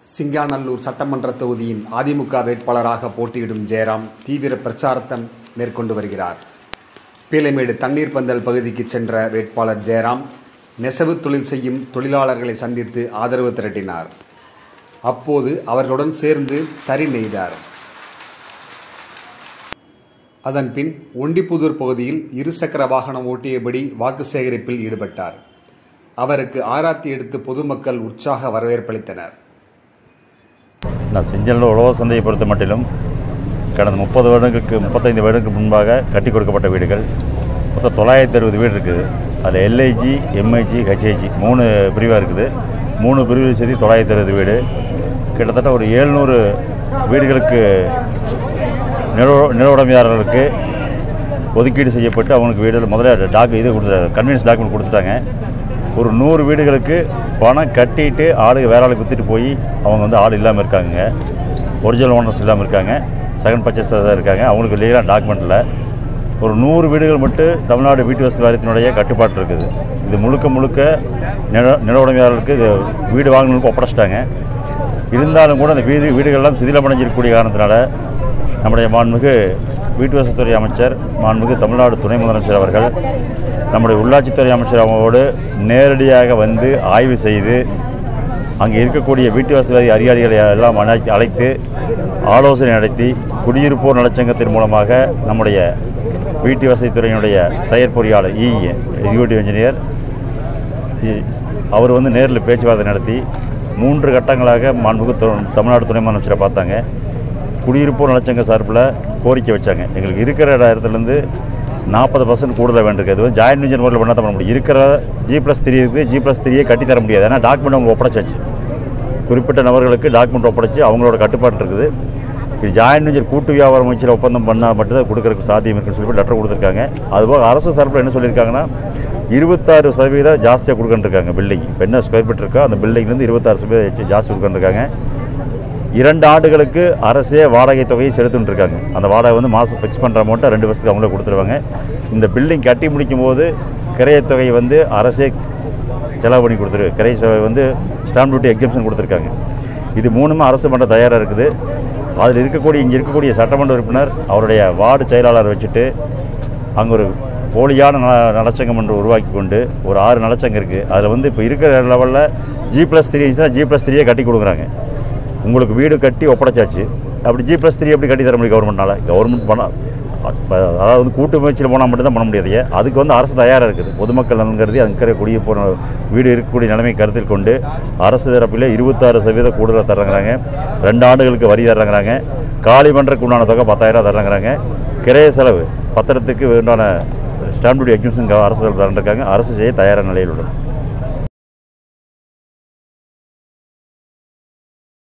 சிங்காநல்லூர் சட்டமன்ற தொகுதியின் அதிமுக வேட்பாளராக போட்டியிடும் ஜெயராம் தீவிர பிரச்சாரத்தை மேற்கொண்டு வருகிறார் பீலைமேடு தண்ணீர் பந்தல் பகுதிக்கு சென்ற வேட்பாளர் ஜெயராம் நெசவு தொழில் செய்யும் தொழிலாளர்களை சந்தித்து ஆதரவு திரட்டினார் அப்போது அவர்களுடன் சேர்ந்து தறி நெய்தார் அதன்பின் ஒண்டிப்புதூர் பகுதியில் இருசக்கர வாகனம் ஓட்டியபடி வாக்கு சேகரிப்பில் ஈடுபட்டார் அவருக்கு ஆராத்தி எடுத்து பொதுமக்கள் உற்சாக வரவேற்பளித்தனர் நான் செஞ்சலில் உழவர் சந்தையை பொறுத்த மட்டிலும் கடந்த முப்பது வருடங்களுக்கு முப்பத்தைந்து வருடங்களுக்கு முன்பாக கட்டி கொடுக்கப்பட்ட வீடுகள் மொத்தம் தொள்ளாயிரத்தி அறுபது வீடு இருக்குது அதில் எல்ஐஜி எம்ஐஜி ஹெச்ஐஜி மூணு பிரிவாக இருக்குது மூணு பிரிவில் சேர்த்து தொள்ளாயிரத்தி அறுபது வீடு கிட்டத்தட்ட ஒரு ஏழ்நூறு வீடுகளுக்கு நில நில உடைமையாளர்களுக்கு ஒதுக்கீடு செய்யப்பட்டு அவங்களுக்கு வீடு முதல்ல டாக்கு இது கொடுத்து கன்வீனியன்ஸ் டாக்குமெண்ட் கொடுத்துட்டாங்க ஒரு நூறு வீடுகளுக்கு பணம் கட்டிட்டு ஆளுங்க வேற ஆளுக்கு விற்றுட்டு போய் அவங்க வந்து ஆள் இல்லாமல் இருக்காங்க ஒரிஜினல் ஓனர்ஸ் இல்லாமல் இருக்காங்க செகண்ட் பர்ச்சேஸ் தான் இருக்காங்க அவங்களுக்கு லீகலாக டாக்குமெண்ட்டில் ஒரு நூறு வீடுகள் மட்டும் தமிழ்நாடு வீட்டு வசதி வாரியத்தினுடைய கட்டுப்பாட்டு இருக்குது இது முழுக்க முழுக்க நில நில உடைமையாளர்களுக்கு இது வீடு வாங்கினவங்களுக்கு ஒப்படைச்சிட்டாங்க இருந்தாலும் கூட அந்த வீடு வீடுகள்லாம் சிதிலமடைஞ்சிருக்கக்கூடிய காரணத்தினால நம்முடைய மாண்புமிகு வீட்டு வசதித்துறை அமைச்சர் மாண்புமிகு தமிழ்நாடு துணை முதலமைச்சர் அவர்கள் நம்முடைய உள்ளாட்சித்துறை அமைச்சர் அவங்களோடு நேரடியாக வந்து ஆய்வு செய்து அங்கே இருக்கக்கூடிய வீட்டு வசதி அதிகாரிகளை எல்லாம் அழைத்து அழைத்து ஆலோசனை நடத்தி குடியிருப்போர் நலச்சங்கத்தின் மூலமாக நம்முடைய வீட்டு வசதித்துறையினுடைய செயற்பொறியாளர் இ எக்ஸிக்யூட்டிவ் இன்ஜினியர் இ- அவர் வந்து நேரில் பேச்சுவார்த்தை நடத்தி மூன்று கட்டங்களாக மாண்புக்கு து- தமிழ்நாடு துணை முதலமைச்சரை பார்த்தாங்க குடியிருப்போர் நலச்சங்க சார்பில் கோரிக்கை வச்சாங்க எங்களுக்கு இருக்கிற இடத்துலேருந்து நாற்பது பர்சன்ட் கூடுதலாக வேண்டியிருக்கு அது வந்து ஜாயின்ட் இன்ஜின் முறையில் பண்ணால் தான் பண்ண முடியும் இருக்கிற ஜி ப்ளஸ் த்ரீ இருக்குது ஜி ப்ளஸ் த்ரீயே கட்டித்தர முடியாது ஏன்னா டாக்குமெண்ட் அவங்க ஒப்படைச்சாச்சு குறிப்பிட்ட நபர்களுக்கு டாக்குமெண்ட் ஒப்படைச்சு அவங்களோட கட்டுப்பாடு இருக்குது இது ஜாயின்ட் இன்ஜின் கூட்டு வியாபார முயற்சியில் ஒப்பந்தம் பண்ணால் மட்டும்தான் கொடுக்கறதுக்கு சாத்தியம் இருக்குன்னு சொல்லி லெட்டர் கொடுத்துருக்காங்க அதுபோக அரசு சார்பில் என்ன சொல்லியிருக்காங்கன்னா இருபத்தாறு சதவீதம் ஜாஸ்தியாக கொடுக்கணுருக்காங்க பில்டிங் இப்போ என்ன ஸ்கொயர் ஃபீட் இருக்கோ அந்த பில்டிங்லேருந்து இருபத்தாறு சதவீதம் ஜாஸ்தி கொடுக்கணுருக்காங்க இரண்டு ஆண்டுகளுக்கு அரசே வாடகை தொகையை செலுத்திட்டு இருக்காங்க அந்த வாடகை வந்து மாதம் ஃபிக்ஸ் பண்ணுற அமௌண்ட்டை ரெண்டு வருஷத்துக்கு அவங்களே கொடுத்துருவாங்க இந்த பில்டிங் கட்டி முடிக்கும் போது கிரையத் தொகை வந்து அரசே செலவு பண்ணி கொடுத்துரு கிரை தொகை வந்து ஸ்டாம்ப் டியூட்டி எக்ஸம்ஷன் கொடுத்துருக்காங்க இது மூணுமே அரசு பண்ண தயாராக இருக்குது அதில் இருக்கக்கூடிய இங்கே இருக்கக்கூடிய சட்டமன்ற உறுப்பினர் அவருடைய வார்டு செயலாளர் வச்சுட்டு அங்கே ஒரு போலியான நல நலச்சங்கம் ஒன்று உருவாக்கி கொண்டு ஒரு ஆறு நலச்சங்கம் இருக்குது அதில் வந்து இப்போ இருக்கிற லெவலில் ஜி ப்ளஸ் த்ரீ இருந்துச்சுன்னா ஜி ப்ளஸ் த்ரீயே கட்டி கொடுக்குறாங்க உங்களுக்கு வீடு கட்டி ஒப்படைச்சாச்சு அப்படி ஜி ப்ளஸ் த்ரீ எப்படி கட்டி தர முடியும் கவர்மெண்ட்னால கவர்மெண்ட் பண்ண அதாவது வந்து கூட்டு முயற்சியில் போனால் மட்டும்தான் பண்ண முடியாது அதுக்கு வந்து அரசு தயாராக இருக்குது பொதுமக்கள் நலன்கருதி அங்கே இருக்கிற குடிய போகிற வீடு இருக்கக்கூடிய நிலைமை கருத்தில் கொண்டு அரசு தரப்பில் இருபத்தாறு சதவீதம் கூடுதலாக தர்றாங்கிறாங்க ரெண்டு ஆண்டுகளுக்கு வரி தர்றாங்கிறாங்க காலி பண்ணுறதுக்கு உண்டான தொகை பத்தாயிரம் தர்றாங்கிறாங்க கிரைய செலவு பத்திரத்துக்கு வேண்டான ஸ்டாம்ப் டியூட்டி எக்ஸிபிஷன் அரசு தரேன் இருக்காங்க அரசு செய்ய தயாரான நிலையில் உள்ளது